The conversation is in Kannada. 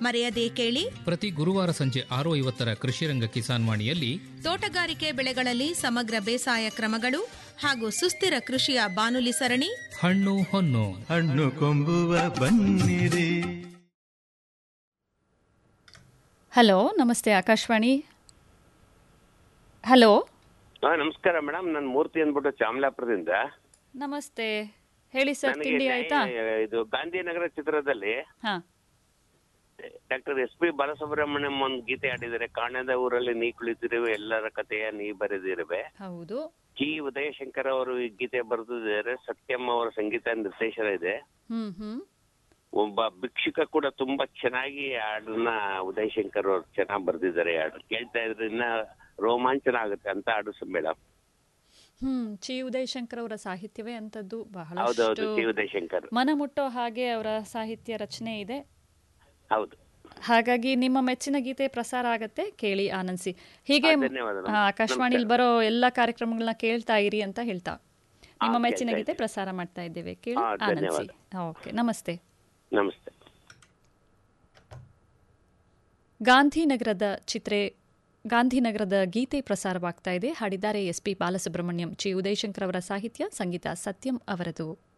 ಮರೆಯದೇ ಕೇಳಿ ಪ್ರತಿ ಗುರುವಾರ ಸಂಜೆ ಆರು ಐವತ್ತರ ಕೃಷಿರಂಗ ಕಿಸಾನ್ ವಾಣಿಯಲ್ಲಿ ತೋಟಗಾರಿಕೆ ಬೆಳೆಗಳಲ್ಲಿ ಸಮಗ್ರ ಬೇಸಾಯ ಕ್ರಮಗಳು ಹಾಗೂ ಸುಸ್ಥಿರ ಕೃಷಿಯ ಬಾನುಲಿ ಸರಣಿ ಹಣ್ಣು ಹೊನ್ನು ಹಣ್ಣು ಕೊಂಬುವ ಬನ್ನಿರಿ ಹಲೋ ನಮಸ್ತೆ ಆಕಾಶವಾಣಿ ಹಲೋ ಹಾ ನಮಸ್ಕಾರ ಮೇಡಮ್ ನಾನು ಮೂರ್ತಿ ಅಂದ್ಬಿಟ್ಟು ಚಾಮಲಾಪುರದಿಂದ ನಮಸ್ತೆ ಹೇಳಿ ಸರ್ ನನಗೆ ತಿಂಡಿ ಆಯ್ತಾ ನ್ಯಾಯ- ಇದು ಗಾಂಧಿನಗರ ಚಿತ್ರದಲ್ಲಿ ಹಾ ಡಾಕ್ಟರ್ ಎಸ್ ಪಿ ಬಾಲಸುಬ್ರಹ್ಮಣ್ಯಂ ಒಂದು ಗೀತೆ ಆಡಿದ್ದಾರೆ ಕಾಣದ ಊರಲ್ಲಿ ನೀ ಕುಳಿತಿರುವೆ ಎಲ್ಲರ ಕಥೆಯ ನೀ ಬರೆದಿರುವೆ ಹೌದು ಜಿ ಉದಯಶಂಕರ್ ಅವರು ಈ ಗೀತೆ ಬರೆದಿದ್ದಾರೆ ಸತ್ಯಂ ಅವರ ಸಂಗೀತ ನಿರ್ದೇಶನ ಇದೆ ಹ್ಮ್ ಹ್ಮ್ ಒಬ್ಬ ಭಿಕ್ಷುಕ ಕೂಡ ತುಂಬಾ ಚೆನ್ನಾಗಿ ಹಾಡನ್ನ ಉದಯಶಂಕರ್ ಅವರು ಚೆನ್ನಾಗಿ ಬರೆದಿದ್ದಾರೆ ಹಾಡು ಕೇಳ್ತಾ ಇದ್ರೆ ಇನ್ನ ರೋಮಾಂಚನ ಆಗುತ್ತೆ ಅಂತ ಹಾಡು ಮೇಡಮ್ ಹ್ಮ್ ಚಿ ಉದಯಶಂಕರ್ ಅವರ ಸಾಹಿತ್ಯವೇ ಅಂತದ್ದು ಹೌದೌದು ಬಹಳಷ್ಟು ಜಿ ಉದಯಶಂಕರ್ ಮನ ಮುಟ್ಟೋ ಹಾಗೆ ಅವರ ಸಾಹಿತ್ಯ ರಚನೆ ಇದೆ ಹೌದು ಹಾಗಾಗಿ ನಿಮ್ಮ ಮೆಚ್ಚಿನ ಗೀತೆ ಪ್ರಸಾರ ಆಗತ್ತೆ ಕೇಳಿ ಆನಂದಿಸಿ ಹೀಗೆ ಹಾ, ಧನ್ಯವಾದ. ಹಾ, ಆಕಾಶವಾಣಿಲಿ ಬರೋ ಎಲ್ಲಾ ಕಾರ್ಯಕ್ರಮಗಳನ್ನ ಕೇಳ್ತಾ ಇರಿ ಅಂತ ಹೇಳ್ತಾ ನಿಮ್ಮ ಹಾ, ಮೆಚ್ಚಿನ ಕೇಳ್ತಾ ಗೀತೆ ಪ್ರಸಾರ ಮಾಡ್ತಾ ಇದ್ದೇವೆ ಕೇಳಿ ಹಾ, ಆನಂದಿಸಿ ಓಕೆ ನಮಸ್ತೆ ನಮಸ್ತೆ ಗಾಂಧಿನಗರದ ಚಿತ್ರೆ ಗಾಂಧಿನಗರದ ಗೀತೆ ಪ್ರಸಾರವಾಗ್ತಾ ಇದೆ ಹಾಡಿದ್ದಾರೆ ಎಸ್ ಪಿ ಬಾಲಸುಬ್ರಹ್ಮಣ್ಯಂ ಚಿ ಉದಯಶಂಕರ್ ಅವರ ಸಾಹಿತ್ಯ ಸಂಗೀತ ಸತ್ಯಂ ಅವರದು